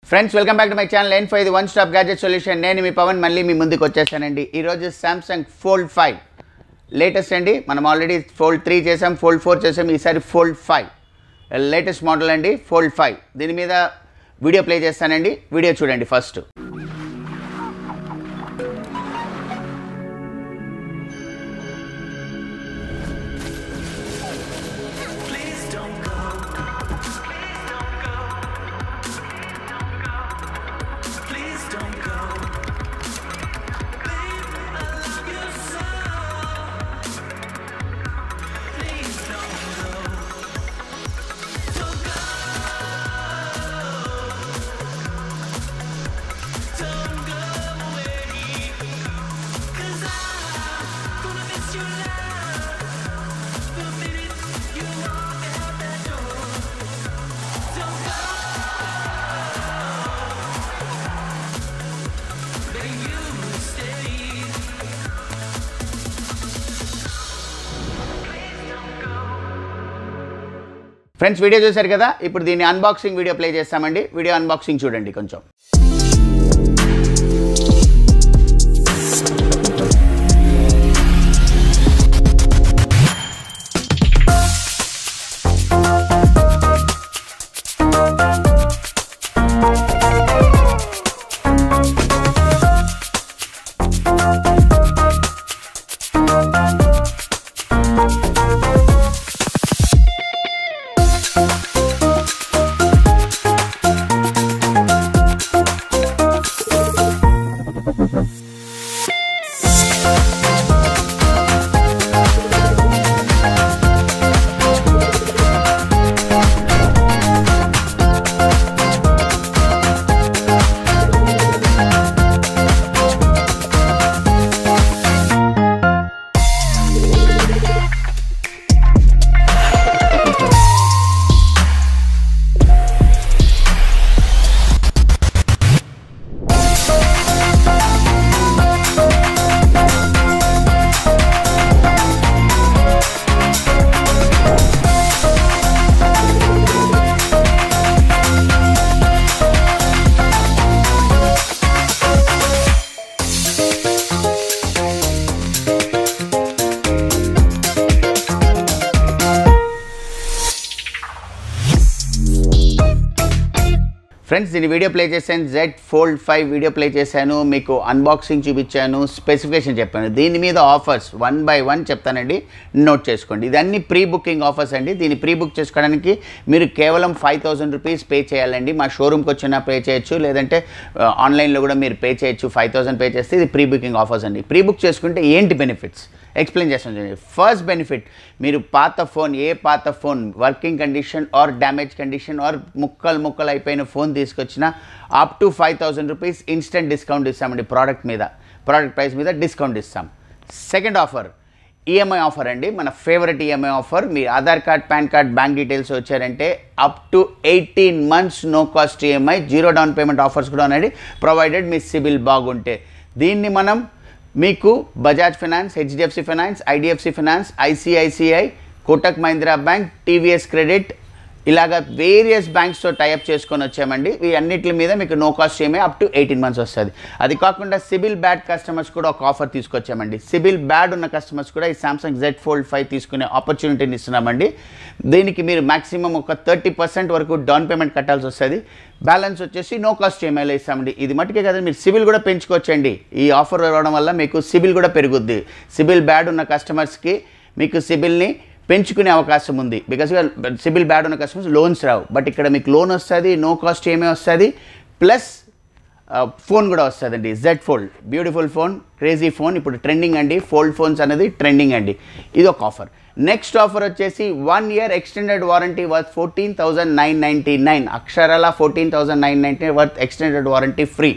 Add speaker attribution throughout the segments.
Speaker 1: Friends welcome back to my channel N five one stop gadget solution నేను మీ పవన్ మళ్ళీ మీ ముందుకు వచ్చేసానండి ఈరోజు సామ్సంగ్ ఫోల్డ్ ఫైవ్ లేటెస్ట్ అండి మనం ఆల్రెడీ ఫోల్డ్ త్రీ చేసాం ఫోల్డ్ ఫోర్ చేసాం ఈసారి ఫోల్డ్ ఫైవ్ లేటెస్ట్ మోడల్ అండి ఫోల్డ్ ఫైవ్ దీని మీద వీడియో ప్లే చేస్తానండి వీడియో చూడండి first
Speaker 2: Please don't go. Please don't go. Babe, I love you so. Please don't go. Don't go. Don't go away. 'Cause I'm gonna miss your love. The minute you walk out that door, don't go. But you stay.
Speaker 1: Friends video చూశారు కదా ఇప్పుడు దీన్ని unboxing video play చేస్తామండి video unboxing చూడండి కొంచెం friends దీని video play చేశాను Z fold five video play చేశాను మీకు అన్బాక్సింగ్ చూపించాను స్పెసిఫికేషన్ చెప్పాను దీని మీద ఆఫర్స్ వన్ బై వన్ చెప్తానండి నోట్ చేసుకోండి ఇదన్నీ ప్రీ బుకింగ్ ఆఫర్స్ అండి దీన్ని ప్రీ బుక్ చేసుకోవడానికి మీరు కేవలం ఫైవ్ థౌసండ్ రూపీస్ పే చేయాలండి మా షోరూమ్కి వచ్చినా పే చేయొచ్చు లేదంటే ఆన్లైన్లో కూడా మీరు పే చేయొచ్చు ఫైవ్ థౌసండ్ పే చేస్తే ఇది ప్రీ బుకింగ్ ఆఫర్స్ అండి ప్రీ బుక్ చేసుకుంటే ఏంటి బెనిఫిట్స్ ఎక్స్ప్లెయిన్ చేస్తాను చూడండి ఫస్ట్ బెనిఫిట్ మీరు పాత ఫోన్ ఏ పాత phone working condition or damage condition or ముక్కలు ముక్కలు అయిపోయిన ఫోన్ తీసుకొచ్చినా up to five thousand rupees instant discount ఇస్తామండి ప్రోడక్ట్ మీద ప్రోడక్ట్ ప్రైస్ మీద డిస్కౌంట్ ఇస్తాం సెకండ్ ఆఫర్ ఈఎంఐ ఆఫర్ అండి మన ఫేవరెట్ ఈఎంఐ ఆఫర్ మీ Aadhaar card PAN card bank details వచ్చారంటే up to eighteen months no cost EMI zero down payment offers కూడా ఉన్నాయి ప్రొవైడెడ్ మీ సిబిల్ బాగుంటే దీన్ని మనం మీకు Bajaj finance HDFC finance IDFC finance ICICI Kotak Mahindra bank TVS credit ఇలాగ వేరియస్ బ్యాంక్స్తో టైఅప్ చేసుకొని వచ్చామండి ఈ అన్నిటి మీద మీకు no cost EMI up to eighteen months వస్తుంది అది కాకుండా సిబిల్ బ్యాడ్ కస్టమర్స్ కూడా ఒక ఆఫర్ తీసుకొచ్చామండి సిబిల్ బ్యాడ్ ఉన్న కస్టమర్స్ కూడా ఈ సామ్సంగ్ జెడ్ ఫోల్డ్ ఫైవ్ తీసుకునే ఆపర్చునిటీని ఇస్తున్నామండి దీనికి మీరు మాక్సిమం ఒక థర్టీ పర్సెంట్ వరకు డౌన్ పేమెంట్ కట్టాల్సి వస్తుంది బ్యాలెన్స్ వచ్చేసి నో కాస్ట్ ఈఎంఐలో ఇస్తామండి ఇది మటుకే కదా మీరు సిబిల్ కూడా పెంచుకోవచ్చండి ఈ ఆఫర్ రావడం వల్ల మీకు సిబిల్ కూడా పెరుగుద్ది సిబిల్ బ్యాడ్ ఉన్న కస్టమర్స్కి మీకు సిబిల్ని పెంచుకునే అవకాశం ఉంది బికాస్ సిబిల్ బ్యాడ్ ఉన్న కస్టమర్స్ లోన్స్ రావు బట్ ఇక్కడ మీకు లోన్ వస్తుంది నో కాస్ట్ ఏమే వస్తుంది ప్లస్ ఫోన్ కూడా వస్తుందండి Z fold beautiful phone crazy phone ఇప్పుడు ట్రెండింగ్ అండి ఫోల్డ్ ఫోన్స్ అనేది ట్రెండింగ్ అండి ఇది ఒక ఆఫర్ నెక్స్ట్ ఆఫర్ వచ్చేసి one year extended warranty worth fourteen thousand nine ninety nine అక్షరాల fourteen thousand nine ninety worth extended warranty free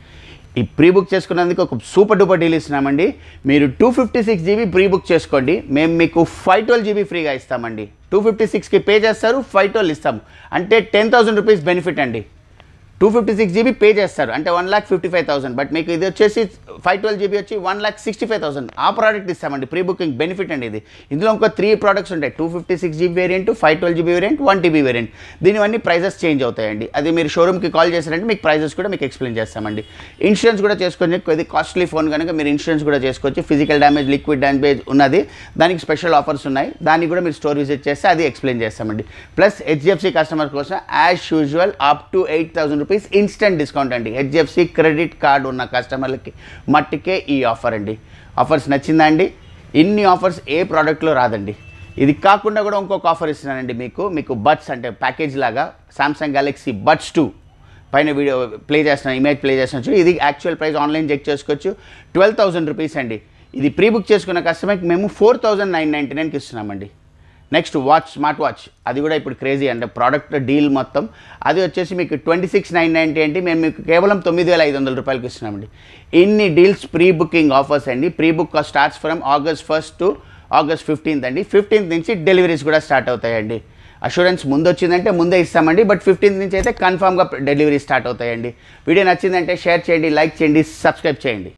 Speaker 1: ఈ pre book చేసుకున్నందుకు ఒక సూపర్ డూపర్ డీల్ ఇస్తున్నామండి మీరు two fifty six GB pre book చేసుకోండి మేము మీకు ఫైవ్ ట్వెల్వ్ జీబీ ఫ్రీగా ఇస్తామండి టూ ఫిఫ్టీ సిక్స్కి పే చేస్తారు ఫైవ్ ట్వెల్వ్ ఇస్తాము అంటే టెన్ థౌసండ్ రూపీస్ బెనిఫిట్ అండి two fifty six GB pay చేస్తారు అంటే one lakh fifty five thousand but మీకు ఇది వచ్చేసి ఫైవ్ ట్వెల్వ్ జీబీ వచ్చి one lakh sixty five thousand ఆ ప్రోడక్ట్ ఇస్తామండి ప్రీ బుకింగ్ బెనిఫిట్ అండి ఇది ఇందులో ఇంకో త్రీ ప్రోడక్ట్స్ ఉంటాయి two fifty six GB variant five twelve GB variant one TB variant దీనివన్నీ ప్రైజెస్ చేంజ్ అవుతాయండి అది మీరు షోరూమ్కి కాల్ చేశారంటే మీకు ప్రైజెస్ కూడా మీకు ఎక్స్ప్లెయిన్ చేస్తామండి ఇన్సూరెన్స్ కూడా చేసుకోండి ఇది కాస్ట్లీ ఫోన్ కనుక మీరు ఇన్సూరెన్స్ కూడా చేసుకోవచ్చు ఫిజికల్ డ్యామేజ్ లిక్విడ్ డ్యామేజ్ ఉన్నది దానికి స్పెషల్ ఆఫర్స్ ఉన్నాయి దానికి కూడా మీరు స్టోర్ విజిట్ చేస్తే అది ఎక్స్ప్లెయిన్ చేస్తామండి ప్లస్ హెచ్డిఎఫ్సి కస్టమర్ కోసం as usual up to eight thousand rupees instant discount అండి హెచ్డిఎఫ్సి క్రెడిట్ కార్డు ఉన్న కస్టమర్లకి మట్టుకే ఈ ఆఫర్ అండి ఆఫర్స్ నచ్చిందా అండి ఇన్ని ఆఫర్స్ ఏ ప్రోడక్ట్లో రాదండి ఇది కాకుండా కూడా ఇంకొక ఆఫర్ ఇస్తున్నానండి మీకు మీకు బడ్స్ అంటే ప్యాకేజ్ లాగా సామ్సంగ్ గెలాక్సీ బడ్స్ టూ పైన వీడియో ప్లే చేస్తున్నాను ఇమేజ్ ప్లే చేస్తున్నాను ఇది యాక్చువల్ ప్రైస్ ఆన్లైన్ చెక్ చేసుకోవచ్చు ట్వెల్వ్ థౌసండ్ రూపీస్ అండి ఇది ప్రీ బుక్ చేసుకున్న కస్టమర్కి మేము ఫోర్ థౌజండ్ నైన్ నైంటీ నైన్కి ఇస్తున్నామండి నెక్స్ట్ వాచ్ స్మార్ట్ వాచ్ అది కూడా ఇప్పుడు క్రేజీ అంటే ప్రోడక్ట్ డీల్ మొత్తం అది వచ్చేసి మీకు ట్వంటీ సిక్స్ నైన్ నైంటీ అంటే మేము మీకు కేవలం తొమ్మిది వేల ఐదు వందల రూపాయలకి ఇస్తున్నామండి ఇన్ని డీల్స్ ప్రీ బుకింగ్ ఆఫర్స్ అండి pre book starts from August first to August fifteenth అండి ఫిఫ్టీన్త్ నుంచి డెలివరీస్ కూడా స్టార్ట్ అవుతాయండి అష్యూరెన్స్ ముందు వచ్చిందంటే ముందే ఇస్తామండి బట్ ఫిఫ్టీన్త్ నుంచి అయితే కన్ఫామ్గా డెలివరీ స్టార్ట్ అవుతాయండి వీడియో నచ్చిందంటే షేర్ చేయండి లైక్ చేయండి సబ్స్క్రైబ్ చేయండి